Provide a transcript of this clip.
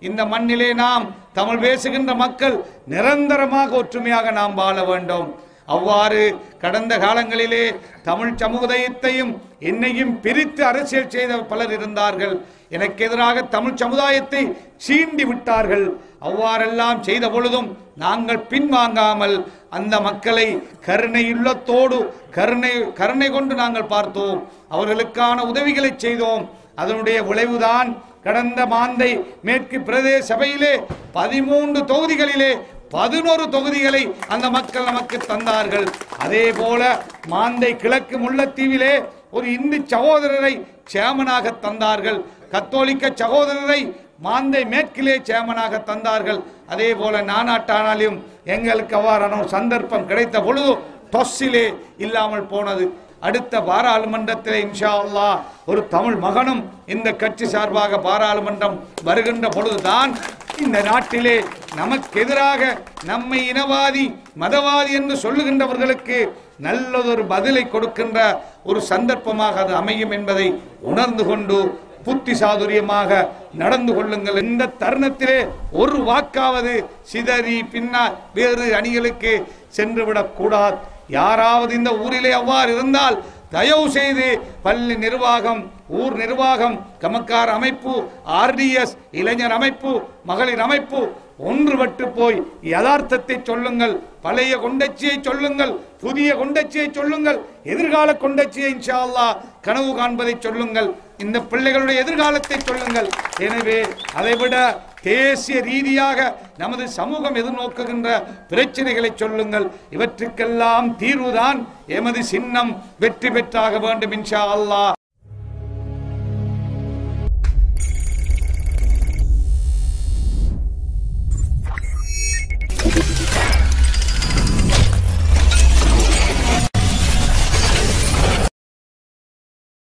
இந்த மண்ணிலே நாம் தமிழ் பேசுகின்ற மக்கள் நிரந்தரமாக ஒற்றுமையாக நாம் வாழ வேண்டும் அவ்வாறு கடந்த காலங்களிலே தமிழ் சமுதாயத்தையும் என்னையும் பிரித்து அரசியல் செய்த பலர் இருந்தார்கள் எனக்கு எதிராக தமிழ் சமுதாயத்தை சீண்டி விட்டார்கள் அவ்வாறெல்லாம் செய்த பொழுதும் நாங்கள் பின்வாங்காமல் அந்த மக்களை கருணையுள்ளத்தோடு கருணை கருணை கொண்டு நாங்கள் பார்த்தோம் அவர்களுக்கான உதவிகளை செய்தோம் அதனுடைய விளைவுதான் கடந்த மாந்தை மேற்கு பிரதேச சபையிலே பதிமூன்று தொகுதிகளிலே பதினோரு தொகுதிகளை அந்த மக்கள் நமக்கு தந்தார்கள் அதே போல மாந்தை கிழக்கு முல்லைத்தீவிலே ஒரு இந்து சகோதரரை சேமனாக தந்தார்கள் கத்தோலிக்க சகோதரரை மாந்தை மேற்கிலே சேமனாக தந்தார்கள் அதே போல நானாட்டானாலும் எங்களுக்கு அவ்வாறான ஒரு சந்தர்ப்பம் கிடைத்த பொழுது தொஸ்ஸிலே இல்லாமல் போனது அடுத்த பாராளுமன்றத்தில் இன்ஷா அல்லாஹ் ஒரு தமிழ் மகனும் இந்த கட்சி சார்பாக பாராளுமன்றம் வருகின்ற பொழுதுதான் இந்த நாட்டிலே நமக்கு எதிராக நம்மை இனவாதி மதவாதி என்று சொல்லுகின்றவர்களுக்கு நல்லதொரு பதிலை கொடுக்கின்ற ஒரு சந்தர்ப்பமாக அது அமையும் என்பதை உணர்ந்து கொண்டு புத்தி சாதுரியமாக நடந்து கொள்ளுங்கள் இந்த தருணத்திலே ஒரு வாக்காவது சிதறி பின்னால் வேறு அணிகளுக்கு சென்றுவிடக் கூடாது யாராவது இந்த ஊரிலே அவ்வாறு இருந்தால் தயவு செய்து பள்ளி நிர்வாகம் ஊர் நிர்வாகம் கமக்கார் அமைப்பு ஆர்டிஎஸ் இளைஞர் அமைப்பு மகளிர் அமைப்பு ஒன்றுபட்டு போய் யதார்த்தத்தை சொல்லுங்கள் பழைய கொண்டச்சியை சொல்லுங்கள் புதிய கொண்டச்சியை சொல்லுங்கள் எதிர்கால கொண்டச்சியை இன்ஷா அல்லாஹ் கனவு காண்பதை சொல்லுங்கள் இந்த பிள்ளைகளுடைய எதிர்காலத்தை சொல்லுங்கள் எனவே அதைவிட தேசிய ரீதியாக நமது சமூகம் எதிர்நோக்குகின்ற பிரச்சனைகளை சொல்லுங்கள் இவற்றுக்கெல்லாம் தீர்வுதான் எமது சின்னம் வெற்றி பெற்றாக வேண்டும் இன்ஷா அல்லாஹ்